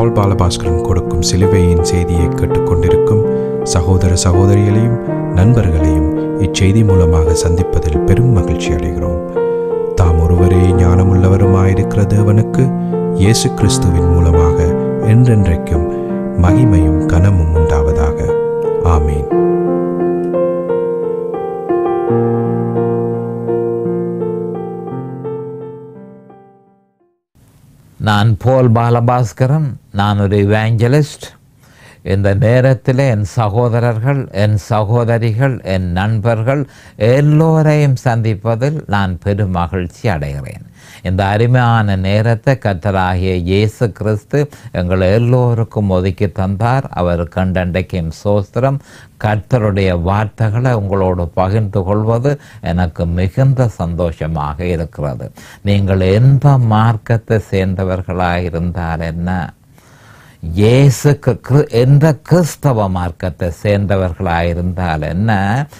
போல் பாலபாஸ்கரன் கொடுக்கும் சிலுவையின் செய்தியை கேட்டுக்கொண்டிருக்கும் சகோதர சகோதரிகளையும் நண்பர்களையும் இச்செய்தி மூலமாக சந்திப்பதில் பெரும் மகிழ்ச்சி அடைகிறோம் தாம் ஒருவரே ஞானமுள்ளவருமாயிருக்கிற தேவனுக்கு இயேசு கிறிஸ்துவின் மூலமாக என்றென்றைக்கும் மகிமையும் கனமும் உண்டாவதாக ஆமீன் நான் போல் பாலபாஸ்கரன் நான் ஒரு இவாஞ்சலிஸ்ட் இந்த நேரத்தில் என் சகோதரர்கள் என் சகோதரிகள் என் நண்பர்கள் எல்லோரையும் சந்திப்பதில் நான் பெரும் மகிழ்ச்சி அடைகிறேன் இந்த அருமையான நேரத்தை கத்தராகிய இயேசு கிறிஸ்து எங்கள் எல்லோருக்கும் ஒதுக்கி தந்தார் அவர் கண்டண்டைக்கும் சோஸ்திரம் கர்த்தருடைய வார்த்தைகளை உங்களோடு பகிர்ந்து கொள்வது எனக்கு மிகுந்த சந்தோஷமாக இருக்கிறது நீங்கள் எந்த மார்க்கத்தை சேர்ந்தவர்களாக இருந்தால் என்ன இயேசு கிறு- எந்த கிறிஸ்தவ மார்க்கத்தை சேர்ந்தவர்களாயிருந்தால் என்ன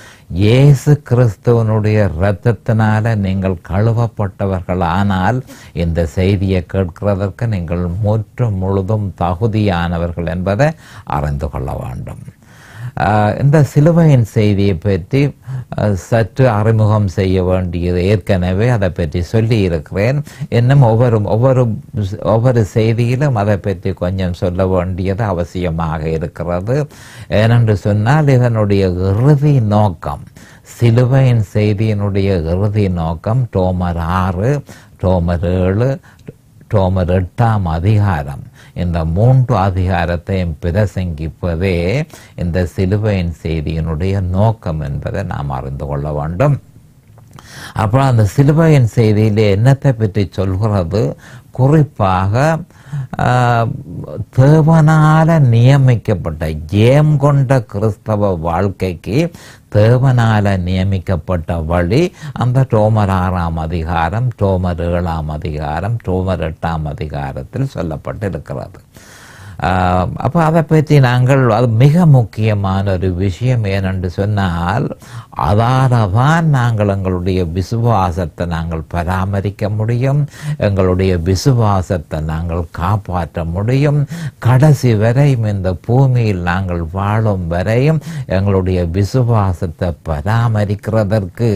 இயேசு கிறிஸ்துவனுடைய இரத்தத்தினால நீங்கள் கழுவப்பட்டவர்கள் ஆனால் இந்த செய்தியை கேட்கிறதற்கு நீங்கள் முற்றும் முழுதும் தகுதியானவர்கள் என்பதை அறிந்து கொள்ள வேண்டும் ஆஹ் இந்த சிலுவையின் செய்தியை பற்றி ஆஹ் சற்று அறிமுகம் செய்ய வேண்டியது ஏற்கனவே அதை பற்றி சொல்லி இருக்கிறேன் இன்னும் ஒவ்வொரு ஒவ்வொரு ஒவ்வொரு செய்தியிலும் அதை பற்றி கொஞ்சம் சொல்ல வேண்டியது அவசியமாக இருக்கிறது ஏனென்று சொன்னால் இதனுடைய இறுதி நோக்கம் சிலுவையின் செய்தியினுடைய இறுதி நோக்கம் டோமர் ஆறு டோமர் ஏழு டோமர் எட்டாம் அதிகாரம் இந்த மூன்று அதிகாரத்தையும் பிரசங்கிப்பதே இந்த சிலுவையின் செய்தியினுடைய நோக்கம் என்பதை நாம் அறிந்து கொள்ள வேண்டும் அப்புறம் அந்த சிலுவையின் செய்தியிலே என்னத்தை பற்றி சொல்கிறது குறிப்பாக ஆஹ், தேவனால நியமிக்கப்பட்ட ஜெயம் கொண்ட கிறிஸ்தவ வாழ்க்கைக்கு தேவனால நியமிக்கப்பட்ட வழி அந்த டோமர் ஆறாம் அதிகாரம் டோமர் ஏழாம் அதிகாரம் டோமர் எட்டாம் அதிகாரத்தில் சொல்லப்பட்டிருக்கிறது ஆஹ், அப்போ அதை பற்றி நாங்கள் அது மிக முக்கியமான ஒரு விஷயம் ஏனென்று சொன்னால் அதால தான் நாங்கள் எங்களுடைய விசுவாசத்தை நாங்கள் பராமரிக்க முடியும் எங்களுடைய விசுவாசத்தை நாங்கள் காப்பாற்ற முடியும் கடைசி வரையும் இந்த பூமியில் நாங்கள் வாழும் வரையும் எங்களுடைய விசுவாசத்தை பராமரிக்கிறதற்கு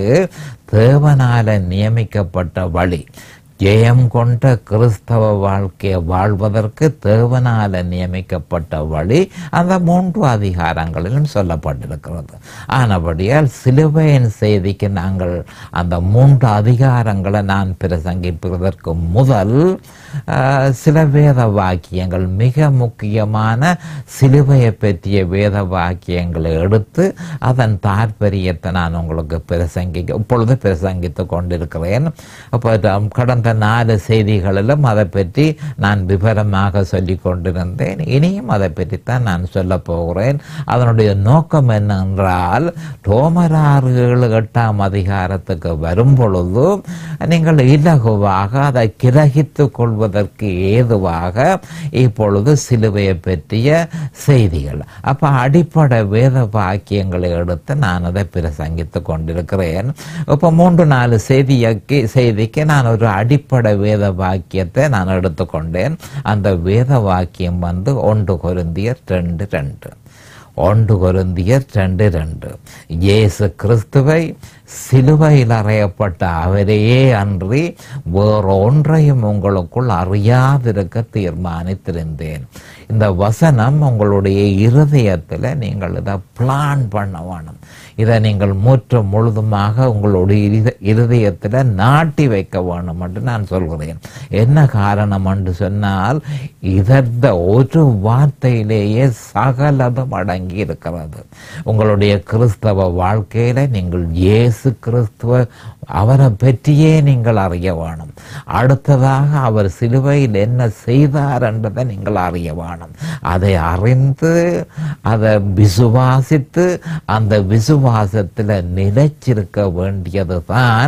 தேவனால நியமிக்கப்பட்ட வழி ஜெயம் கொண்ட கிறிஸ்தவ வாழ்க்கையை வாழ்வதற்கு தேவனால நியமிக்கப்பட்ட வழி அந்த மூன்று அதிகாரங்களிலும் சொல்லப்பட்டிருக்கிறது ஆனபடியால் சிலுவையின் செய்திக்கு நாங்கள் அந்த மூன்று அதிகாரங்களை நான் பிரசங்கிப்பதற்கு முதல் ஆஹ், சில வேத வாக்கியங்கள் மிக முக்கியமான சிலுவையை பற்றிய வேத வாக்கியங்களை எடுத்து அதன் தாற்பயத்தை நான் உங்களுக்கு பிரசங்கிக்க இப்பொழுது பிரசங்கித்து கொண்டிருக்கிறேன் அப்போ த- கடந்த நாலு செய்திகளிலும் அதை பற்றி நான் விவரமாக சொல்லி கொண்டிருந்தேன் இனியும் அதை பற்றித்தான் நான் சொல்ல போகிறேன் அதனுடைய நோக்கம் என்னென்றால் டோமராறு ஏழு எட்டாம் அதிகாரத்துக்கு வரும் பொழுது நீங்கள் இலகுவாக அதை கிரகித்து கொள்வதற்கு ஏதுவாக இப்பொழுது சிலுவையை பற்றிய செய்திகள் அப்ப அடிப்படை வேத வாக்கியங்களை எடுத்து நான் அதை பிரசங்கித்து கொண்டிருக்கிறேன் இப்போ மூன்று நாலு செய்திக்கு செய்திக்கு நான் ஒரு அடிப்படை வேத வாக்கியத்தை நான் எடுத்துக்கொண்டேன் அந்த வேத வாக்கியம் வந்து ஒன்று கொருந்தியர் ரெண்டு ரெண்டு ஒன்று கொருந்தியர் ரெண்டு ரெண்டு இயேசு கிறிஸ்துவை சிலுவையில் அறையப்பட்ட அவரையே அன்றி வேறொன்றையும் உங்களுக்குள் அறியாதிருக்க தீர்மானித்திருந்தேன் இந்த வசனம் உங்களுடைய இருதயத்தில் நீங்கள் இதை பிளான் பண்ண வேணும் இதை நீங்கள் முற்று முழுதுமாக உங்களுடைய இரு- இருதயத்தில் நாட்டி வைக்க வேணும் என்று நான் சொல்கிறேன் என்ன காரணம் என்று சொன்னால் இதற்ற ஒரு வார்த்தையிலேயே சகலதும் அடங்கி இருக்கிறது உங்களுடைய கிறிஸ்தவ வாழ்க்கையில நீங்கள் இயேசு கிறிஸ்துவ அவரை பற்றியே நீங்கள் அறிய வேணும் அடுத்ததாக அவர் சிலுவையில் என்ன செய்தார் என்றதை நீங்கள் அறிய வேணும் அதை அறிந்து அதை விசுவாசித்து அந்த விசுவாசத்தில் நிலைச்சிருக்க வேண்டியது தான்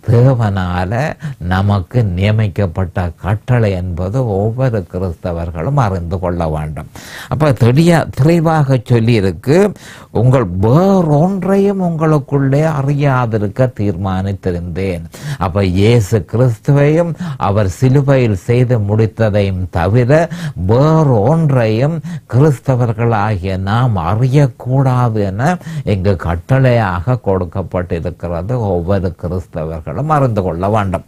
தேவனால நமக்கு நியமிக்கப்பட்ட கட்டளை என்பது ஒவ்வொரு கிறிஸ்தவர்களும் அறிந்து கொள்ள வேண்டும் அப்ப தெளிய தெளிவாக சொல்லியிருக்கு உங்கள் வேறொன்றையும் உங்களுக்குள்ளே அறியாதிருக்க தீர்மானித்திருந்தேன் அப்ப இயேசு கிறிஸ்துவையும் அவர் சிலுவையில் செய்து முடித்ததையும் தவிர வேறு ஒன்றையும் கிறிஸ்தவர்களாகிய நாம் அறியக்கூடாது என இங்கு கட்டளையாக கொடுக்கப்பட்டிருக்கிறது ஒவ்வொரு கிறிஸ்தவர்களும் அறிந்து கொள்ள வேண்டும்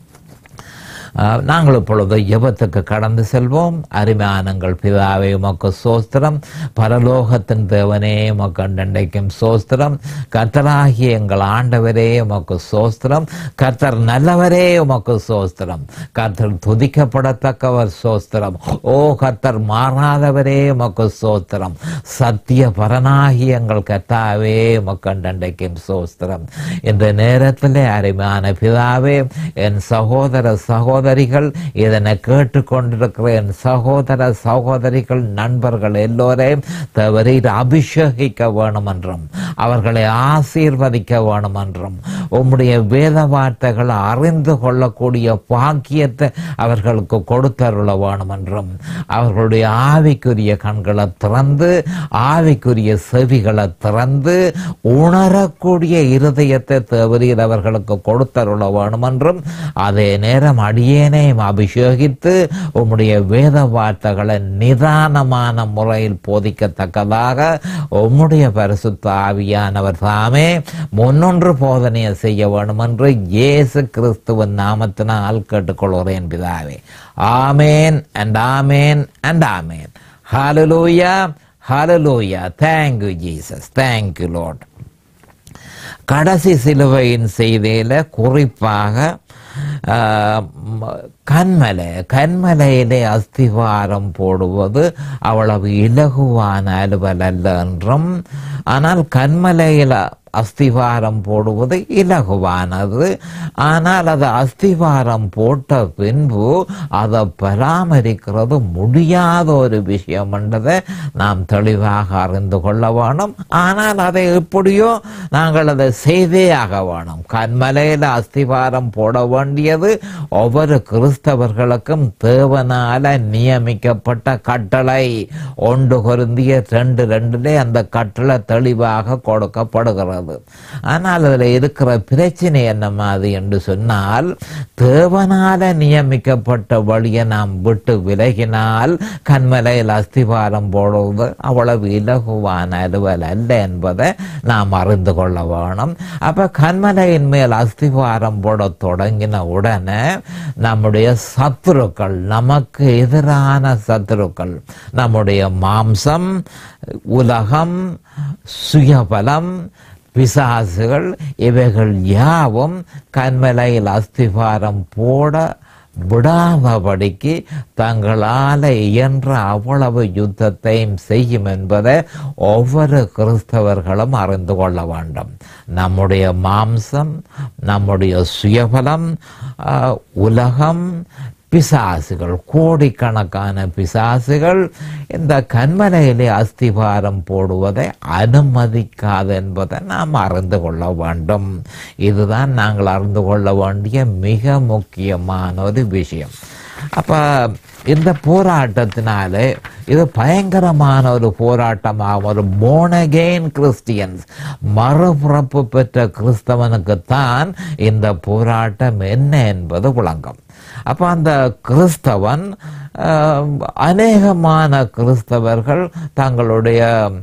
ஆஹ், நாங்கள் இப்பொழுது ஜெபத்துக்கு கடந்து செல்வோம் அருமையானங்கள் பிதாவே உமக்கு சோஸ்திரம் பரலோகத்தின் தேவனே உமக்கு அண்டண்டைக்கும் சோஸ்திரம் கர்த்தராகிய எங்கள் ஆண்டவரே உமக்கு சோஸ்திரம் கர்த்தர் நல்லவரே உமக்கு சோஸ்திரம் கர்த்தர் துதிக்கப்படத்தக்கவர் சோஸ்திரம் ஓ கர்த்தர் மாறாதவரே உமக்கு சோஸ்திரம் சத்திய பரனாகி எங்கள் கர்த்தாவே உமக்கு அண்டண்டைக்கும் சோஸ்திரம் இந்த நேரத்தில் அருமையான பிதாவே என் சகோதர சகோதரிகள் இதனை கேட்டுக்கொண்டிருக்கிற என் சகோதர சகோதரிகள் நண்பர்கள் எல்லோரையும் தவறீர் அபிஷேகிக்க வேணும் என்றும் அவர்களை ஆசீர்வதிக்க வேணும் என்றும் உம்முடைய வேத வார்த்தைகளை அறிந்து கொள்ளக்கூடிய பாக்கியத்தை அவர்களுக்கு கொடுத்தருள வேணும் என்றும் அவர்களுடைய ஆவிக்குரிய கண்களை திறந்து ஆவிக்குரிய செவிகளை திறந்து உணரக்கூடிய இருதயத்தை தவறீர் அவர்களுக்கு கொடுத்தருள வேணும் என்றும் அதே நேரம் அடியேனையும் அபிஷேகித்து உம்முடைய வேத வார்த்தைகளை நிதானமான முறையில் போதிக்கத்தக்கதாக உம்முடைய பரிசுத்த ஆவியானவர் தாமே முன்னொன்று போதனையை செய்ய வேண்டும் என்று இயேசு கிறிஸ்துவின் நாமத்தினால் கேட்டுக்கொள்கிறேன் பிதாவே amen and amen and amen ஹalleluya ஹalleluya thank you jesus thank you lord கடைசி சிலுவையின் செய்தியில குறிப்பாக ஆஹ், ம- கண்மலை கண்மலையிலே அஸ்திவாரம் போடுவது அவ்வளவு இலகுவான அலுவல் அல்ல என்றும் ஆனால் கண்மலையில் அஸ்திவாரம் போடுவது இலகுவானது ஆனால் அது அஸ்திவாரம் போட்ட பின்பு அதை பராமரிக்கிறது முடியாத ஒரு விஷயம் என்றதை நாம் தெளிவாக அறிந்து கொள்ள வேணும் ஆனால் அதை எப்படியோ நாங்கள் அதை செய்தே ஆக வேணும் கண்மலையில் அஸ்திவாரம் போட வேண்டியது ஒவ்வொரு கிறிஸ்தவர்களுக்கும் தேவனால நியமிக்கப்பட்ட கட்டளை ஒன்று பொருந்திய ரெண்டு ரெண்டிலே அந்த கட்டளை தெளிவாக கொடுக்கப்படுகிறது ஆனால் அதில் இருக்கிற பிரச்சனை என்ன மாதிரி என்று சொன்னால் தேவனால நியமிக்கப்பட்ட வழியை நாம் விட்டு விலகினால் கண்மலையில் அஸ்திவாரம் போடுவது அவ்வளவு இலகுவான அலுவல் அல்ல என்பதை நாம் அறிந்து கொள்ள வேணும் அப்ப கண்மலையின் மேல் அஸ்திவாரம் போட தொடங்கின உடனே நம்முடைய சத்துருக்கள் நமக்கு எதிரான சத்துருக்கள் நம்முடைய மாம்சம் உலகம் சுயபலம் பிசாசுகள் இவைகள் யாவும் கண்மலையில் அஸ்திவாரம் போட விடாதபடிக்கு தங்களால் இயன்ற அவ்வளவு யுத்தத்தையும் செய்யும் என்பதை ஒவ்வொரு கிறிஸ்தவர்களும் அறிந்து கொள்ள வேண்டும் நம்முடைய மாம்சம் நம்முடைய சுயபலம் ஆஹ், உலகம் பிசாசுகள் கோடிக்கணக்கான பிசாசுகள் இந்த கண்மலையிலே அஸ்திவாரம் போடுவதை அனுமதிக்காது என்பதை நாம் அறிந்து கொள்ள வேண்டும் இதுதான் நாங்கள் அறிந்து கொள்ள வேண்டிய மிக முக்கியமான ஒரு விஷயம் அப்ப இந்த போராட்டத்தினாலே இது பயங்கரமான ஒரு போராட்டமாகும் ஒரு போனகெயின் கிறிஸ்டியன்ஸ் மறுபிறப்பு பெற்ற கிறிஸ்தவனுக்குத்தான் இந்த போராட்டம் என்ன என்பது விளங்கும் அப்ப அந்த கிறிஸ்தவன் ஆஹ், அநேகமான கிறிஸ்தவர்கள் தங்களுடைய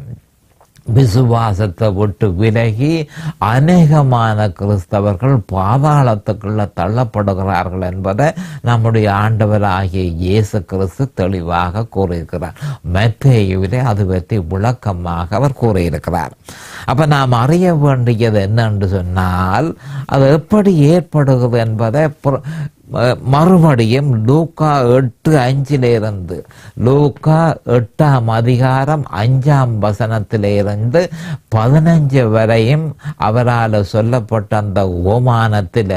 விசுவாசத்தை விட்டு விலகி அநேகமான கிறிஸ்தவர்கள் பாதாளத்துக்குள்ள தள்ளப்படுகிறார்கள் என்பதை நம்முடைய ஆண்டவராகிய இயேசு கிறிஸ்து தெளிவாக கூறியிருக்கிறார் மெத்தேயுவிலே அது பற்றி விளக்கமாக அவர் கூறியிருக்கிறார் அப்ப நாம் அறிய வேண்டியது என்னென்று சொன்னால் அது எப்படி ஏற்படுகிறது என்பதை புற- ம- மறுபடியும் லூக்கா எட்டு அஞ்சில இருந்து லூக்கா எட்டாம் அதிகாரம் அஞ்சாம் வசனத்தில இருந்து பதினஞ்சு வரையும் அவரால் சொல்லப்பட்ட அந்த ஓமானத்தில்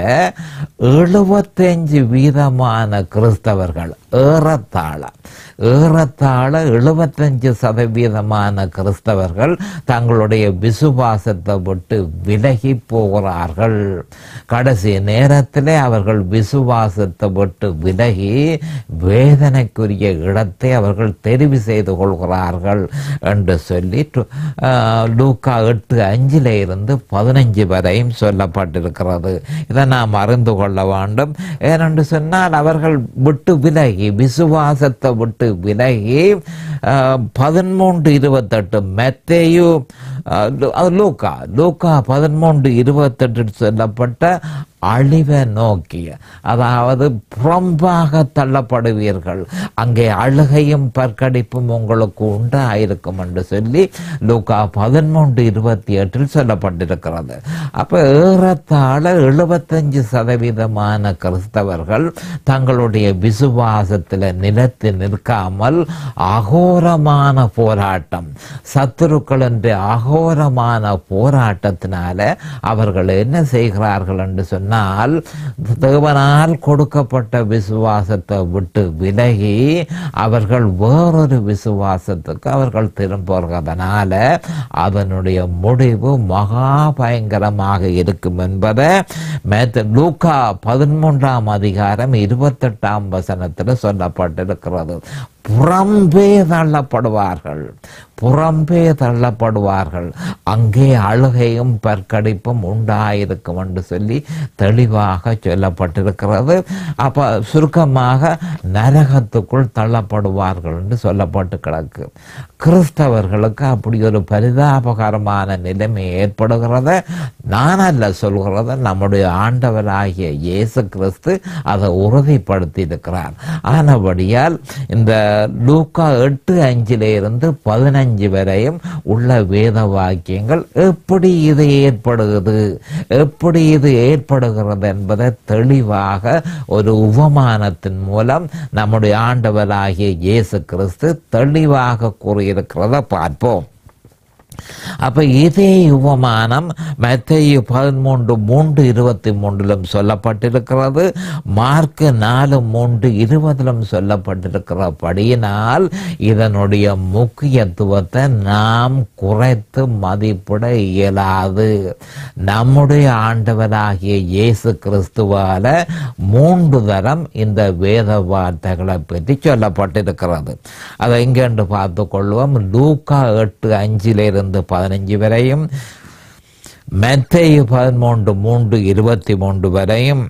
எழுபத்தஞ்சு வீதமான கிறிஸ்தவர்கள் ஏறத்தாழ ஏறத்தாழ எழுபத்தஞ்சு சதவீதமான கிறிஸ்தவர்கள் தங்களுடைய விசுவாசத்தை விட்டு விலகி போகிறார்கள் கடைசி நேரத்திலே அவர்கள் விசுவாசத்தை விட்டு விலகி வேதனைக்குரிய இடத்தை அவர்கள் தெரிவு செய்து கொள்கிறார்கள் என்று சொல்லி டு- ஆஹ், லூக்கா எட்டு அஞ்சில இருந்து பதினஞ்சு வரையும் சொல்லப்பட்டிருக்கிறது இதை நாம் அறிந்து கொள்ள வேண்டும் ஏனென்று சொன்னால் அவர்கள் விட்டு விலகி விசுவாசத்தை விட்டு விலகி ஆஹ், பதிமூன்று இருபத்தெட்டு மெத்தேயு ஆஹ், லூ- அது லூக்கா லூக்கா பதிமூன்று இருபத்தெட்டு சொல்லப்பட்ட அழிவை நோக்கி அதாவது புறம்பாக தள்ளப்படுவீர்கள் அங்கே அழுகையும் பற்கடிப்பும் உங்களுக்கு உண்டாயிருக்கும் என்று சொல்லி லூக்கா பதிமூன்று இருபத்தி எட்டில் சொல்லப்பட்டிருக்கிறது அப்ப ஏறத்தாழ எழுபத்தஞ்சு சதவீதமான கிறிஸ்தவர்கள் தங்களுடைய விசுவாசத்தில் நிலைத்து நிற்காமல் அகோரமான போராட்டம் சத்துருக்கள் என்று அகோரமான போராட்டத்தினால அவர்கள் என்ன செய்கிறார்கள் என்று சொன்னால் தேவனால் கொடுக்கப்பட்ட விசுவாசத்தை விட்டு விலகி அவர்கள் வேறொரு விசுவாசத்துக்கு அவர்கள் திரும்புகிறதுனால அதனுடைய முடிவு மகா பயங்கரமாக இருக்கும் என்பதை மேத்த லூக்கா பதிமூன்றாம் அதிகாரம் இருபத்தெட்டாம் வசனத்தில் சொல்லப்பட்டிருக்கிறது புறம்பே தள்ளப்படுவார்கள் புறம்பே தள்ளப்படுவார்கள் அங்கே அழுகையும் பற்கடிப்பும் உண்டாயிருக்கும் என்று சொல்லி தெளிவாக சொல்லப்பட்டிருக்கிறது அப்ப சுருக்கமாக நரகத்துக்குள் தள்ளப்படுவார்கள் என்று சொல்லப்பட்டு கிடக்கு கிறிஸ்தவர்களுக்கு அப்படி ஒரு பரிதாபகரமான நிலைமை ஏற்படுகிறத நான் அல்ல சொல்கிறத நம்முடைய ஆண்டவராகிய இயேசு கிறிஸ்து அதை உறுதிப்படுத்தி இருக்கிறார் ஆனபடியால் இந்த லூக்கா எட்டு அஞ்சில இருந்து பதினஞ்சு வரையும் உள்ள வேத வாக்கியங்கள் எப்படி இது ஏற்படுகிறது எப்படி இது ஏற்படுகிறது என்பதை தெளிவாக ஒரு உபமானத்தின் மூலம் நம்முடைய ஆண்டவராகிய இயேசு கிறிஸ்து தெளிவாக கூறியிருக்கிறத பார்ப்போம் அப்ப இதே உபமானம் மத்தேயு பதிமூன்று மூன்று இருபத்தி மூன்றிலும் சொல்லப்பட்டிருக்கிறது மார்க்கு நாலு மூன்று இருபதிலும் சொல்லப்பட்டிருக்கிறபடியினால் இதனுடைய முக்கியத்துவத்தை நாம் குறைத்து மதிப்பிட இயலாது நம்முடைய ஆண்டவராகிய இயேசு கிறிஸ்துவால மூன்று தரம் இந்த வேத வார்த்தைகளை பற்றி சொல்லப்பட்டிருக்கிறது அதை இங்கேண்டு பார்த்து கொள்வோம் லூக்கா எட்டு அஞ்சிலிருந்து பதினஞ்சு வரையும் மெத்தேயு பதிமூன்று மூன்று இருபத்தி மூன்று வரையும்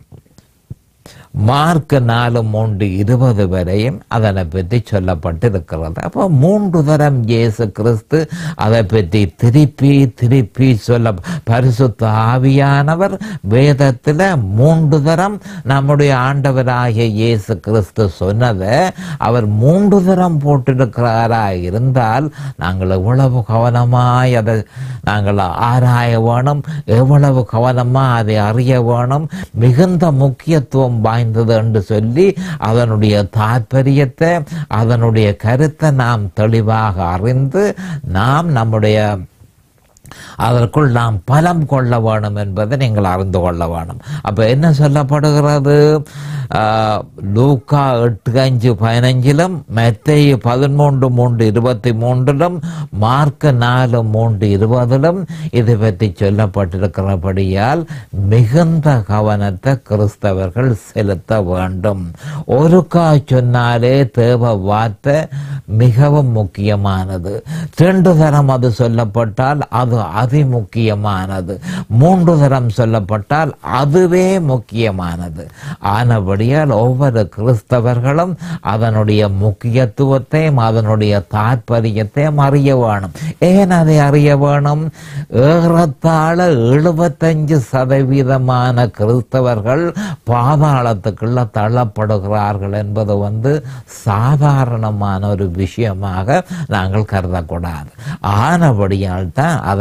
மார்க் நாலு மூன்று இருபது வரையும் அதனை பற்றி சொல்லப்பட்டிருக்கிறது அப்போ மூன்று தரம் இயேசு கிறிஸ்து அதை பற்றி திருப்பி திருப்பி சொல்ல பரிசுத்த ஆவியானவர் வேதத்தில் மூன்று தரம் நம்முடைய ஆண்டவராகிய இயேசு கிறிஸ்து சொன்னதை அவர் மூன்று தரம் போட்டிருக்கிறாரா இருந்தால் நாங்கள் எவ்வளவு கவனமாய் அதை நாங்கள் ஆராய வேணும் எவ்வளவு கவனமாக அதை அறிய வேணும் மிகுந்த முக்கியத்துவம் வாய்ந்தது என்று சொல்லி அதனுடைய தாற்பயத்தை அதனுடைய கருத்தை நாம் தெளிவாக அறிந்து நாம் நம்முடைய அதற்குள் நாம் பலம் கொள்ள வேணும் என்பதை நீங்கள் அறிந்து கொள்ள வேணும் அப்போ என்ன சொல்லப்படுகிறது ஆஹ், லூக்கா எட்டு அஞ்சு பதினஞ்சிலும் மெத்தையு பதிமூன்று மூன்று இருபத்தி மூன்றிலும் மார்க் நாலு மூன்று இருபதிலும் இது பற்றி சொல்லப்பட்டிருக்கிறபடியால் மிகுந்த கவனத்தை கிறிஸ்தவர்கள் செலுத்த வேண்டும் ஒருக்கா சொன்னாலே தேவ வார்த்தை மிகவும் முக்கியமானது ரெண்டு தரம் அது சொல்லப்பட்டால் அது அதி முக்கியமானது மூன்று தரம் சொல்லப்பட்டால் அதுவே முக்கியமானது ஆனபடியால் ஒவ்வொரு கிறிஸ்தவர்களும் அதனுடைய முக்கியத்துவத்தையும் அதனுடைய தாற்பயத்தையும் அறிய வேணும் ஏன் அதை அறிய வேணும் ஏறத்தாழ எழுபத்தஞ்சு சதவீதமான கிறிஸ்தவர்கள் பாதாளத்துக்குள்ள தள்ளப்படுகிறார்கள் என்பது வந்து சாதாரணமான ஒரு விஷயமாக நாங்கள் கருதக்கூடாது ஆனபடியால் தான் அதை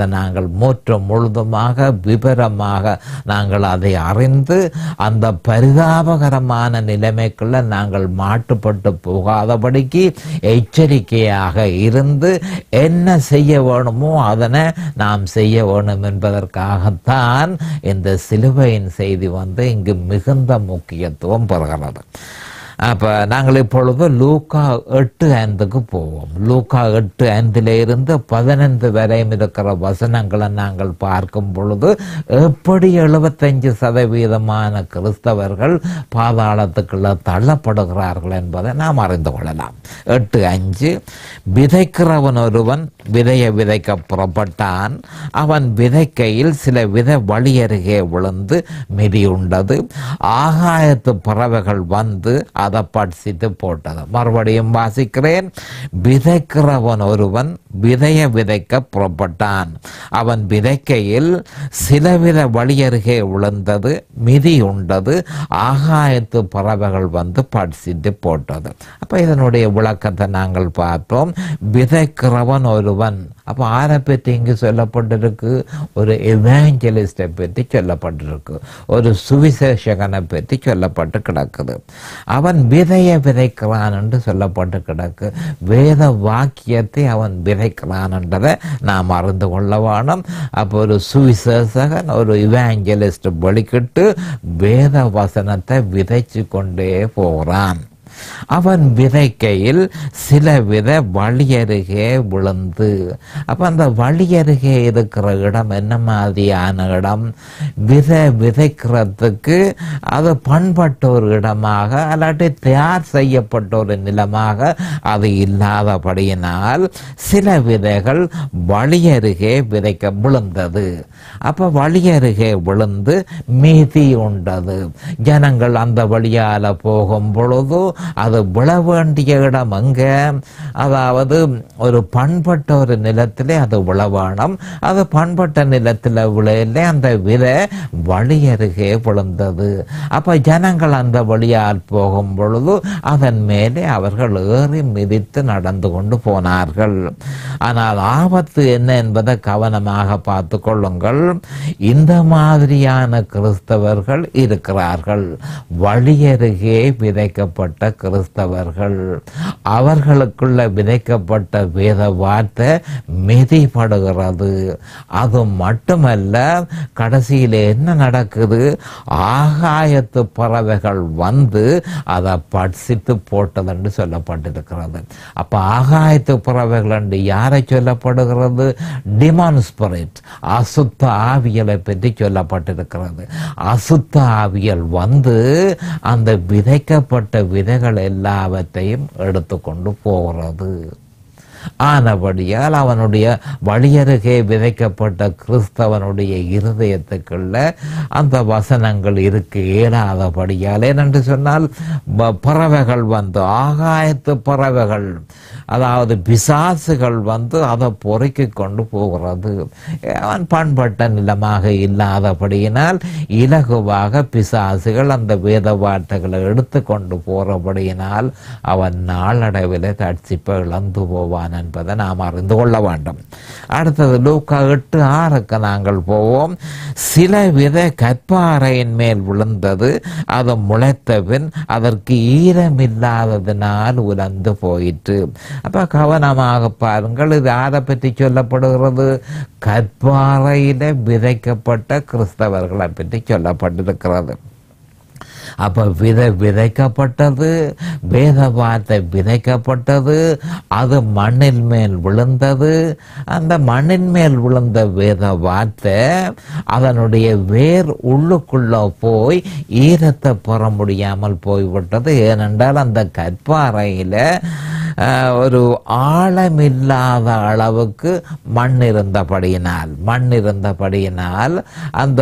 நாங்கள் மூற்று முழுதுமாக விபரமாக நாங்கள் அதை அறிந்து அந்த பரிதாபகரமான நிலைமைக்குள்ள நாங்கள் மாட்டுப்பட்டு போகாதபடிக்கு எச்சரிக்கையாக இருந்து என்ன செய்ய வேணுமோ அதனை நாம் செய்ய வேணும் என்பதற்காகத்தான் இந்த சிலுவையின் செய்தி வந்து இங்கு மிகுந்த முக்கியத்துவம் பெறுகிறது அப்போ நாங்கள் இப்பொழுது லூக்கா எட்டு ஐந்துக்கு போவோம் லூக்கா எட்டு ஐந்தில் இருந்து பதினைந்து வரையும் இருக்கிற வசனங்களை நாங்கள் பார்க்கும் பொழுது எப்படி எழுபத்தஞ்சு சதவீதமான கிறிஸ்தவர்கள் பாதாளத்துக்குள்ள தள்ளப்படுகிறார்கள் என்பதை நாம் அறிந்து கொள்ளலாம் எட்டு அஞ்சு விதைக்கிறவன் ஒருவன் விதைய விதைக்க புறப்பட்டான் அவன் விதைக்கையில் சில விதை வழி அருகே விழுந்து மிதியுண்டது ஆகாயத்து பறவைகள் வந்து அதை பட்சித்து போட்டது மறுபடியும் வாசிக்கிறேன் விதைக்கிறவன் ஒருவன் விதைய விதைக்க புறப்பட்டான் அவன் விதைக்கையில் சிலவித வழியருகே விழுந்தது மிதி உண்டது ஆகாயத்து பறவைகள் வந்து பட்சித்து போட்டது அப்போ இதனுடைய விளக்கத்தை நாங்கள் பார்ப்போம் விதைக்கிறவன் ஒருவன் அப்போ ஆரை பற்றி இங்கு சொல்லப்பட்டிருக்கு ஒரு எவாஞ்சலிஸ்டை பற்றி சொல்லப்பட்டிருக்கு ஒரு சுவிசேஷகனை பற்றி சொல்லப்பட்டு கிடக்குது அவன் விதைய விதைக்கிறான் என்று சொல்லப்பட்டு கிடக்கு வேத வாக்கியத்தை அவன் விதைக்கிறான் என்றதை நாம் அறிந்து கொள்ள வேணும் அப்போ ஒரு சுவிசேஷகன் ஒரு இவாஞ்சலிஸ்ட் வெளிக்கிட்டு வேத வசனத்தை விதைச்சு கொண்டே போகிறான் அவன் விதைக்கையில் சில வித வழியருகே விழுந்து அப்ப அந்த வழியருகே இருக்கிற இடம் என்ன மாதிரியான இடம் விதை விதைக்கிறதுக்கு அது பண்பட்ட ஒரு இடமாக அல்லாட்டி தயார் செய்யப்பட்ட ஒரு நிலமாக அது இல்லாதபடியினால் சில விதைகள் வழியருகே விதைக்க விழுந்தது அப்ப வழியருகே விழுந்து மீதி உண்டது ஜனங்கள் அந்த வழியால போகும் பொழுது அது விழ வேண்டிய இடம் எங்க அதாவது ஒரு பண்பட்ட ஒரு நிலத்திலே அது விழ வேணும் அது பண்பட்ட நிலத்தில் விளையில அந்த விதை வழி அருகே விழுந்தது அப்ப ஜனங்கள் அந்த வழியால் போகும் பொழுது அதன் மேலே அவர்கள் ஏறி மிதித்து நடந்து கொண்டு போனார்கள் ஆனால் ஆபத்து என்ன என்பதை கவனமாக பார்த்து கொள்ளுங்கள் இந்த மாதிரியான கிறிஸ்தவர்கள் இருக்கிறார்கள் வழியருகே விதைக்கப்பட்ட கிறிஸ்தவர்கள் அவர்களுக்குள்ள விதைக்கப்பட்ட வேத வார்த்தை மிதிப்படுகிறது அது மட்டுமல்ல கடைசியில் என்ன நடக்குது ஆகாயத்து பறவைகள் வந்து அதை பட்சித்து போட்டது என்று சொல்லப்பட்டிருக்கிறது அப்ப ஆகாயத்து பறவைகள் என்று யாரை சொல்லப்படுகிறது டிமான் ஸ்பிரிட் அசுத்த ஆவியலை பற்றி சொல்லப்பட்டிருக்கிறது அசுத்த ஆவியல் வந்து அந்த விதைக்கப்பட்ட விதைகள் எல்லாவற்றையும் எடுத்துக்கொண்டு போகிறது ஆனபடியால் அவனுடைய வழியருகே விதைக்கப்பட்ட கிறிஸ்தவனுடைய இருதயத்துக்குள்ள அந்த வசனங்கள் இருக்க இயலாதபடியால் ஏனென்று சொன்னால் ப- பறவைகள் வந்து ஆகாயத்து பறவைகள் அதாவது பிசாசுகள் வந்து அதை பொறுக்கி கொண்டு போகிறது அவன் பண்பட்ட நிலமாக இல்லாதபடியினால் இலகுவாக பிசாசுகள் அந்த வேத வார்த்தைகளை எடுத்து கொண்டு போறபடியினால் அவன் நாளடைவில் தட்சிப்ப இழந்து போவான் என்பதை நாம் அறிந்து கொள்ள வேண்டும் அடுத்தது லூக்கா எட்டு ஆறுக்கு நாங்கள் போவோம் சில வித கற்பாறையின் மேல் விழுந்தது அது முளைத்த பின் அதற்கு ஈரமில்லாததினால் உலர்ந்து போயிற்று அப்ப கவனமாக பாருங்கள் இது யாரை பற்றி சொல்லப்படுகிறது கற்பாறையில விதைக்கப்பட்ட கிறிஸ்தவர்களை பற்றி சொல்லப்பட்டிருக்கிறது அப்ப விதை விதைக்கப்பட்டது வேத வார்த்தை விதைக்கப்பட்டது அது மண்ணின் மேல் விழுந்தது அந்த மண்ணின் மேல் விழுந்த வேத வார்த்தை அதனுடைய வேர் உள்ளுக்குள்ள போய் ஈரத்தை பெற முடியாமல் போய்விட்டது ஏனென்றால் அந்த கற்பாறையில அஹ், ஒரு ஆழமில்லாத அளவுக்கு மண் இருந்தபடியினால் மண் இருந்தபடியினால் அந்த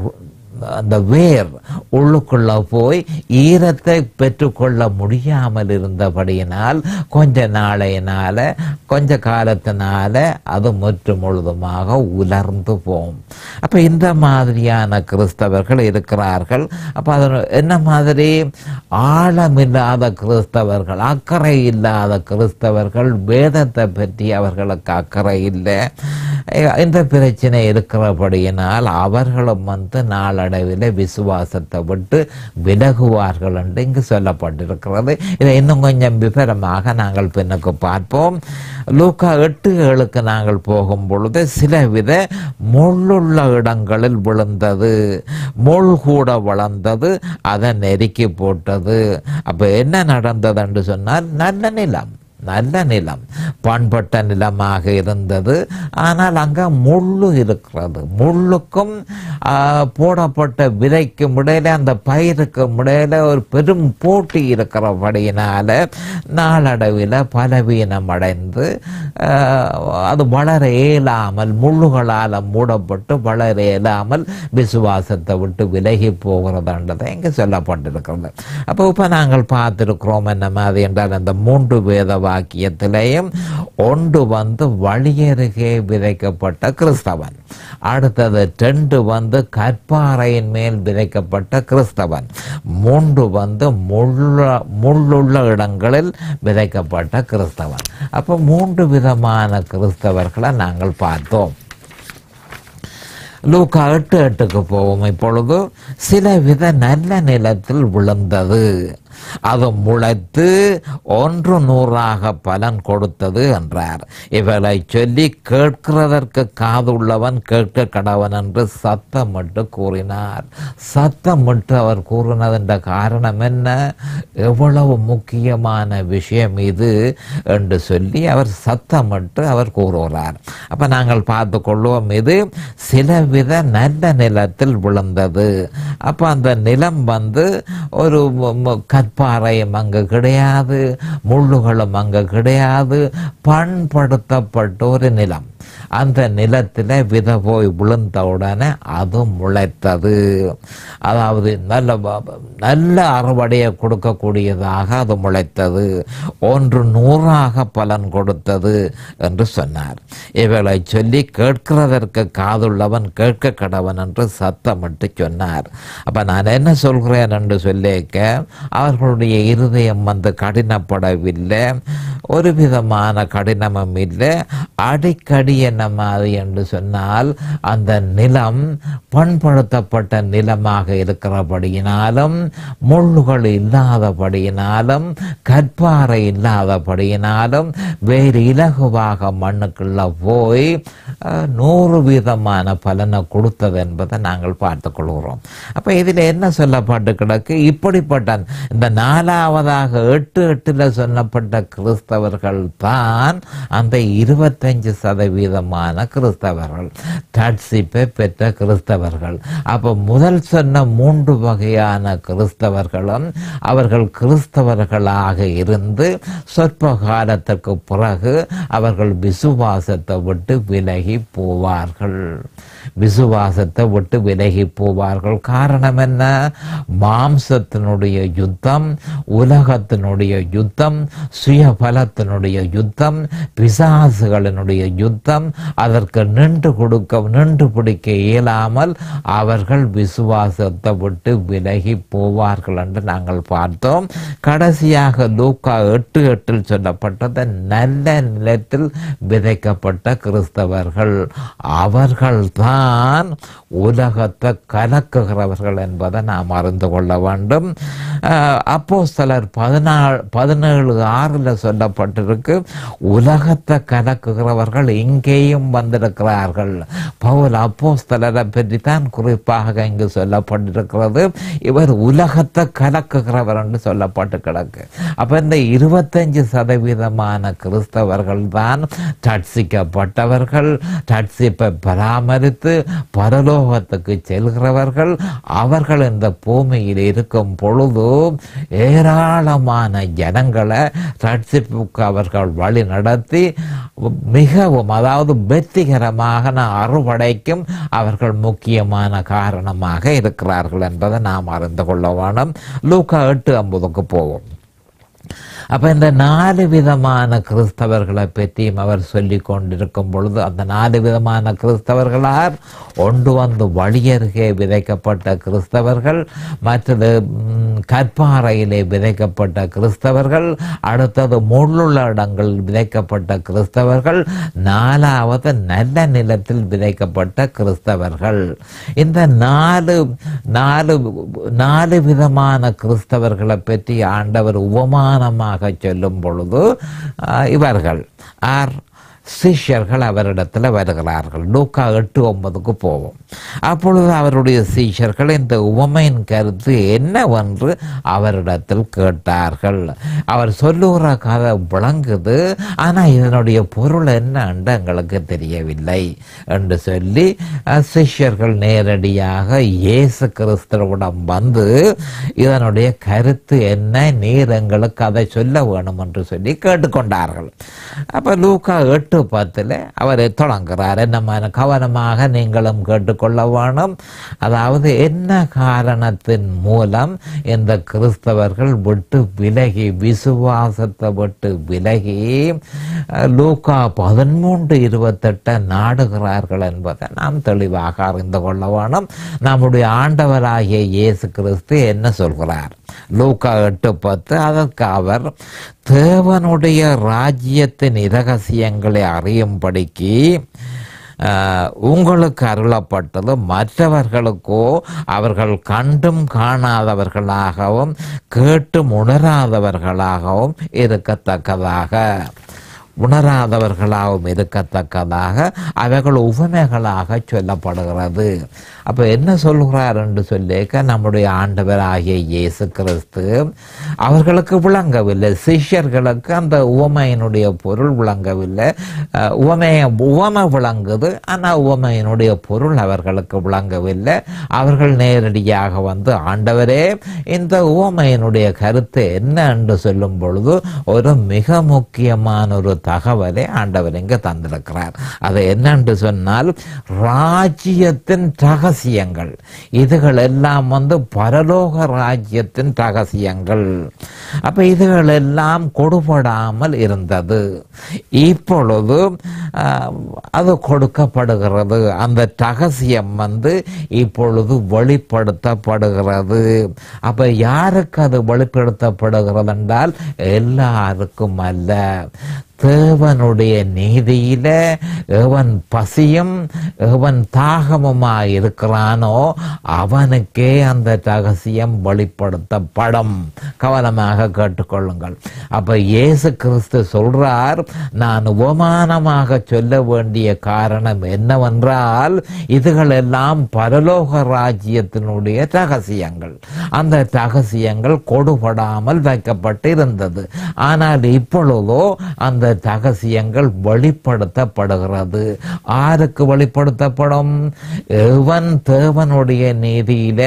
அந்த வேர் உள்ளுக்குள்ள போய் ஈரத்தை பெற்றுக்கொள்ள முடியாமல் இருந்தபடியினால் கொஞ்ச நாளையினால கொஞ்ச காலத்தினால அது முற்று முழுதுமாக உலர்ந்து போகும் அப்ப இந்த மாதிரியான கிறிஸ்தவர்கள் இருக்கிறார்கள் அப்ப அது என்ன மாதிரி ஆழமில்லாத கிறிஸ்தவர்கள் அக்கறை இல்லாத கிறிஸ்தவர்கள் வேதத்தை பற்றி அவர்களுக்கு அக்கறை இல்லை அஹ் இந்த பிரச்சனை இருக்கிறபடியினால் அவர்களும் வந்து நாளடைவில் விசுவாசத்தை விட்டு விலகுவார்கள் என்று இங்கு சொல்லப்பட்டிருக்கிறது இதை இன்னும் கொஞ்சம் விவரமாக நாங்கள் பின்னுக்கு பார்ப்போம் லூக்கா எட்டு ஏழுக்கு நாங்கள் போகும் பொழுது சில வித முள்ளுள்ள இடங்களில் விழுந்தது முள் கூட வளர்ந்தது அதை நெருக்கி போட்டது அப்போ என்ன நடந்தது என்று சொன்னால் நல்ல நிலம் நல்ல நிலம் பண்பட்ட நிலமாக இருந்தது ஆனால் அங்கே முள்ளு இருக்கிறது முள்ளுக்கும் ஆ, போடப்பட்ட விதைக்கும் இடையில அந்த பயிருக்கும் இடையில ஒரு பெரும் போட்டி இருக்கிறபடியினால நாளடைவில் பலவீனம் அடைந்து ஆ, அது வளர இயலாமல் முள்ளுகளால் மூடப்பட்டு வளர இயலாமல் விசுவாசத்தை விட்டு விலகி போகிறதுன்றதை இங்கே சொல்லப்பட்டிருக்கிறது அப்போ இப்போ நாங்கள் பார்த்திருக்கிறோம் என்ன மாதிரி என்றால் அந்த மூன்று வேத வாக்கியத்திலேயும் ஒன்று வந்து வழியருகே விதைக்கப்பட்ட கிறிஸ்தவன் அடுத்தது ரெண்டு வந்து கற்பாறையின் மேல் விதைக்கப்பட்ட கிறிஸ்தவன் மூன்று வந்து முள்ள முள்ளுள்ள இடங்களில் விதைக்கப்பட்ட கிறிஸ்தவன் அப்போ மூன்று விதமான கிறிஸ்தவர்களை நாங்கள் பார்த்தோம் லூக்கா எட்டு எட்டுக்கு போவோம் இப்பொழுது சில வித நல்ல நிலத்தில் விழுந்தது அது முளைத்து ஒன்று நூறாக பலன் கொடுத்தது என்றார் இவளை சொல்லி கேட்கிறதற்கு காதுள்ளவன் கேட்க கடவன் என்று சத்தமிட்டு கூறினார் சத்தமிட்டு அவர் கூறினதென்ற காரணம் என்ன எவ்வளவு முக்கியமான விஷயம் இது என்று சொல்லி அவர் சத்தமிட்டு அவர் கூறுகிறார் அப்ப நாங்கள் பார்த்து கொள்வோம் இது சில வித நல்ல நிலத்தில் விழுந்தது அப்ப அந்த நிலம் வந்து ஒரு ம- ம- கற்பாறையும் அங்கு கிடையாது முள்ளுகளும் அங்கு கிடையாது பண்படுத்தப்பட்ட ஒரு நிலம் அந்த நிலத்தில் வித போய் விழுந்த உடனே அது முளைத்தது அதாவது நல்ல வ- நல்ல அறுவடையை கொடுக்கக்கூடியதாக அது முளைத்தது ஒன்று நூறாக பலன் கொடுத்தது என்று சொன்னார் இவளை சொல்லி கேட்கிறதற்கு காதுள்ளவன் கேட்க கடவன் என்று சத்தமிட்டு சொன்னார் அப்ப நான் என்ன சொல்கிறேன் என்று சொல்லிக்க அவர்களுடைய இருதயம் வந்து கடினப்படவில்லை ஒரு விதமான கடினமும் இல்லை அடிக்கடி என்ன மாதிரி என்று சொன்னால் அந்த நிலம் பண்படுத்தப்பட்ட நிலமாக இருக்கிறபடியினாலும் முள்ளுகள் இல்லாதபடியினாலும் கற்பாறை இல்லாதபடியினாலும் வேறு இலகுவாக மண்ணுக்குள்ள போய் அஹ், நூறு விதமான பலனை கொடுத்தது என்பதை நாங்கள் பார்த்து கொள்கிறோம் அப்ப இதில் என்ன சொல்லப்பட்டு கிடக்கு இப்படிப்பட்ட இந்த நாலாவதாக எட்டு எட்டுல சொன்னப்பட்ட கிறிஸ்தவர்கள் தான் அந்த இருபத்தஞ்சு சதவீதமான கிறிஸ்தவர்கள் ரட்சிப்பை பெற்ற கிறிஸ்தவர்கள் அப்போ முதல் சொன்ன மூன்று வகையான கிறிஸ்தவர்களும் அவர்கள் கிறிஸ்தவர்களாக இருந்து சொற்ப காலத்திற்கு பிறகு அவர்கள் விசுவாசத்தை விட்டு விலகி போவார்கள் விசுவாசத்தை விட்டு விலகி போவார்கள் காரணம் என்ன மாம்சத்தினுடைய யுத்தம் உலகத்தினுடைய யுத்தம் சுயபலத்தினுடைய யுத்தம் பிசாசுகளினுடைய யுத்தம் அதற்கு நின்று கொடுக்க நின்று பிடிக்க இயலாமல் அவர்கள் விசுவாசத்தை விட்டு விலகி போவார்கள் என்று நாங்கள் பார்த்தோம் கடைசியாக லூக்கா எட்டு எட்டில் சொல்லப்பட்டது நல்ல நிலத்தில் விதைக்கப்பட்ட கிறிஸ்தவர்கள் அவர்கள்தான் உலகத்தை கலக்குகிறவர்கள் என்பதை நாம் அறிந்து கொள்ள வேண்டும் அப்போ சிலர் பதினாலு பதினேழு ஆறில் சொல்லப்பட்டிருக்கு உலகத்தை கலக்குகிறவர்கள் இங்கேயும் வந்திருக்கிறார்கள் பவுல் அப்போஸ்தலரை பற்றி தான் குறிப்பாக இங்கு சொல்லப்பட்டிருக்கிறது இவர் உலகத்தை கலக்குகிறவர் என்று சொல்லப்பட்டு கிடக்கு அப்ப இந்த இருபத்தஞ்சு சதவீதமான கிறிஸ்தவர்கள் தான் ரட்சிக்கப்பட்டவர்கள் ரட்சிப்பை பராமரித்து பரலோகத்துக்கு செல்கிறவர்கள் அவர்கள் இந்த பூமியில் இருக்கும் பொழுது ஏராளமான ஜனங்களை ரட்சிப்புக்கு அவர்கள் வழி நடத்தி மிகவும் அதாவது வெற்றிகரமாக அறுவடைக்கும் அவர்கள் முக்கியமான காரணமாக இருக்கிறார்கள் என்பதை நாம் அறிந்து கொள்ள வேணும் லூக்கா எட்டு ஐம்பதுக்கு போவோம் அப்ப இந்த நாலு விதமான கிறிஸ்தவர்களை பற்றியும் அவர் சொல்லி கொண்டிருக்கும் பொழுது அந்த நாலு விதமான கிறிஸ்தவர்களார் ஒன்று வந்து வழியருகே விதைக்கப்பட்ட கிறிஸ்தவர்கள் மற்றது ம், கற்பாறையிலே விதைக்கப்பட்ட கிறிஸ்தவர்கள் அடுத்தது முள்ளுள்ள இடங்கள் விதைக்கப்பட்ட கிறிஸ்தவர்கள் நாலாவது நல்ல நிலத்தில் விதைக்கப்பட்ட கிறிஸ்தவர்கள் இந்த நாலு நாலு நாலு விதமான கிறிஸ்தவர்களை பற்றி ஆண்டவர் உபமானமாக சொல்லும் பொழுது ஆஹ், இவர்கள் ஆர் சீஷர்கள் அவரிடத்தில் வருகிறார்கள் லூக்கா எட்டு ஒன்பதுக்கு போவோம் அப்பொழுது அவருடைய சீஷர்கள் இந்த உவமையின் கருத்து என்னவென்று அவரிடத்தில் கேட்டார்கள் அவர் சொல்லுகிற கதை விளங்குது ஆனால் இதனுடைய பொருள் என்ன என்று எங்களுக்கு தெரியவில்லை என்று சொல்லி அஹ், சிஷ்யர்கள் நேரடியாக இயேசு கிறிஸ்துவிடம் வந்து இதனுடைய கருத்து என்ன நீர் எங்களுக்கு அதை சொல்ல வேணும் என்று சொல்லி கேட்டுக்கொண்டார்கள் அப்போ லூக்கா எட்டு பத்தில் அவர் தொடங்குறார் என்ன கவனமாக நீங்களும் கேட்டுக்கொள்ள வேணும் அதாவது என்ன காரணத்தின் மூலம் இந்த கிறிஸ்தவர்கள் விட்டு விலகி விசுவாசத்தை விட்டு விலகி அஹ், லூக்கா பதிமூன்று இருபத்தெட்டை நாடுகிறார்கள் என்பதை நாம் தெளிவாக அறிந்து கொள்ள வேணும் நம்முடைய ஆண்டவராகிய இயேசு கிறிஸ்து என்ன சொல்கிறார் லூக்கா எட்டு பத்து அதற்கு அவர் தேவனுடைய ராஜ்யத்தின் இரகசியங்களை அறியும்படிக்கு ஆஹ், உங்களுக்கு அருளப்பட்டது மற்றவர்களுக்கோ அவர்கள் கண்டும் காணாதவர்களாகவும் கேட்டும் உணராதவர்களாகவும் இருக்கத்தக்கதாக உணராதவர்களாகவும் இருக்கத்தக்கதாக அவைகள் உவமைகளாக சொல்லப்படுகிறது அப்போ என்ன சொல்கிறார் என்று சொல்லிக்க நம்முடைய ஆண்டவராகிய இயேசு கிறிஸ்து அவர்களுக்கு விளங்கவில்லை சிஷ்யர்களுக்கு அந்த உவமையினுடைய பொருள் விளங்கவில்லை அஹ், உவமைய உவமை விளங்குது ஆனால் உவமையினுடைய பொருள் அவர்களுக்கு விளங்கவில்லை அவர்கள் நேரடியாக வந்து ஆண்டவரே இந்த உவமையினுடைய கருத்து என்ன என்று சொல்லும் பொழுது ஒரு மிக முக்கியமான ஒரு தகவலை ஆண்டவர் இங்கே தந்திருக்கிறார் அது என்னென்று சொன்னால் ராஜ்யத்தின் ரகசியங்கள் இதுகள் எல்லாம் வந்து பரலோக ராஜ்யத்தின் ரகசியங்கள் அப்ப இதுகள் எல்லாம் கொடுபடாமல் இருந்தது இப்பொழுது ஆஹ், அது கொடுக்கப்படுகிறது அந்த ரகசியம் வந்து இப்பொழுது வெளிப்படுத்தப்படுகிறது அப்ப யாருக்கு அது வெளிப்படுத்தப்படுகிறது என்றால் எல்லாருக்கும் அல்ல தேவனுடைய நீதியில எவன் பசியும் எவன் தாகமுமாய் இருக்கிறானோ அவனுக்கே அந்த ரகசியம் வெளிப்படுத்தப்படும் கவனமாக கேட்டுக்கொள்ளுங்கள் அப்ப இயேசு கிறிஸ்து சொல்றார் நான் உபமானமாக சொல்ல வேண்டிய காரணம் என்னவென்றால் இதுகள் எல்லாம் பரலோக ராஜ்யத்தினுடைய ரகசியங்கள் அந்த ரகசியங்கள் கொடுபடாமல் வைக்கப்பட்டு இருந்தது ஆனால் இப்பொழுதோ அந்த ரகசியங்கள் வெளிப்படுத்தப்படுகிறது ஆருக்கு வெளிப்படுத்தப்படும் எவன் தேவனுடைய நீதியில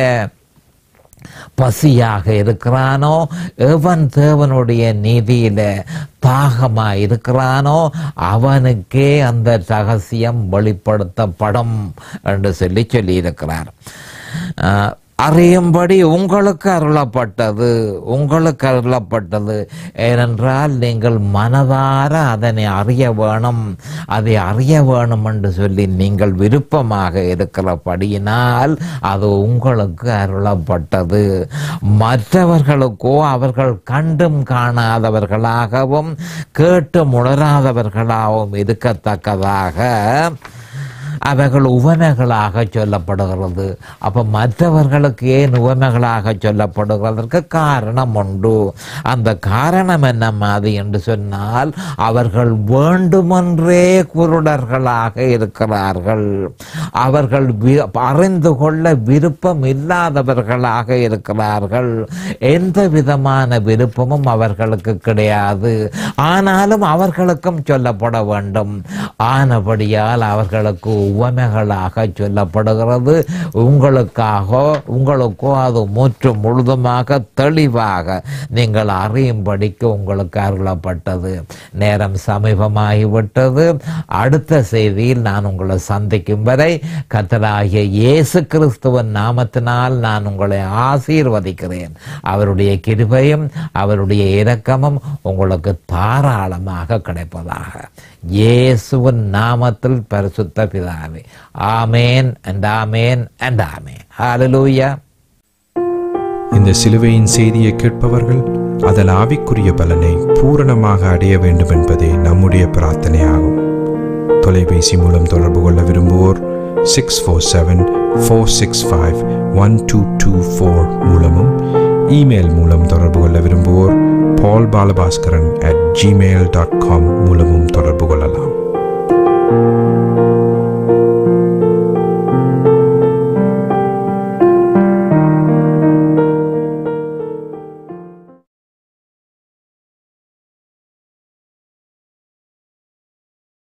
பசியாக இருக்கிறானோ எவன் தேவனுடைய நீதியில தாகமா இருக்கிறானோ அவனுக்கே அந்த ரகசியம் வெளிப்படுத்தப்படும் என்று சொல்லி சொல்லியிருக்கிறார் ஆஹ், அறியும்படி உங்களுக்கு அருளப்பட்டது உங்களுக்கு அருளப்பட்டது ஏனென்றால் நீங்கள் மனதார அதனை அறிய வேணும் அதை அறிய வேணும் என்று சொல்லி நீங்கள் விருப்பமாக இருக்கிறபடியினால் அது உங்களுக்கு அருளப்பட்டது மற்றவர்களுக்கோ அவர்கள் கண்டும் காணாதவர்களாகவும் கேட்டும் உணராதவர்களாகவும் இருக்கத்தக்கதாக அவைகள் உவமைகளாக சொல்லப்படுகிறது அப்ப மற்றவர்களுக்கு ஏன் உவமைகளாக சொல்லப்படுகிறதற்கு காரணம் உண்டு அந்த காரணம் என்ன மாதிரி என்று சொன்னால் அவர்கள் வேண்டுமென்றே குருடர்களாக இருக்கிறார்கள் அவர்கள் வி- அறிந்து கொள்ள விருப்பம் இல்லாதவர்களாக இருக்கிறார்கள் எந்த விதமான விருப்பமும் அவர்களுக்கு கிடையாது ஆனாலும் அவர்களுக்கும் சொல்லப்பட வேண்டும் ஆனபடியால் அவர்களுக்கு உவமைகளாக சொல்லப்படுகிறது உங்களுக்காக உங்களுக்கோ அது முற்றும் முழுதுமாக தெளிவாக நீங்கள் அறியும்படிக்கு உங்களுக்கு அருளப்பட்டது நேரம் சமீபமாகிவிட்டது அடுத்த செய்தியில் நான் உங்களை சந்திக்கும் வரை கத்தராகிய இயேசு கிறிஸ்துவன் நாமத்தினால் நான் உங்களை ஆசீர்வதிக்கிறேன் அவருடைய கிருபையும் அவருடைய இரக்கமும் உங்களுக்கு தாராளமாக கிடைப்பதாக இயேசுவின் நாமத்தில் பரிசுத்த பிதாவே amen and amen and amen ஹalleluya இந்த சிலுவையின் செய்தியை கேட்பவர்கள் அதன் ஆவிக்குரிய பலனை பூரணமாக அடைய வேண்டும் என்பதே நம்முடைய பிரார்த்தனையாகும் தொலைபேசி மூலம் தொடர்பு கொள்ள விரும்புவோர் six four seven four six five one two two four மூலமும் இமெயில் மூலம் தொடர்பு கொள்ள விரும்புவோர் Paul Balabaskaran at Gmail dot com மூலமும்